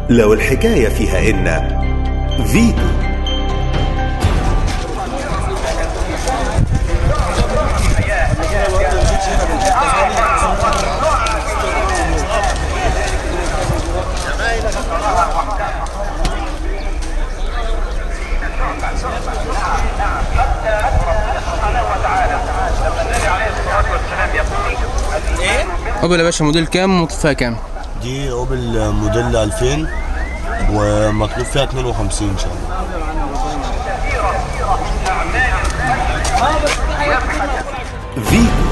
لو الحكاية فيها إن فيتو اوبل يا باشا موديل كام ومطلوب فيها كام دي اوبل موديل 2000 ومطلوب فيها 52 ان شاء الله فيتو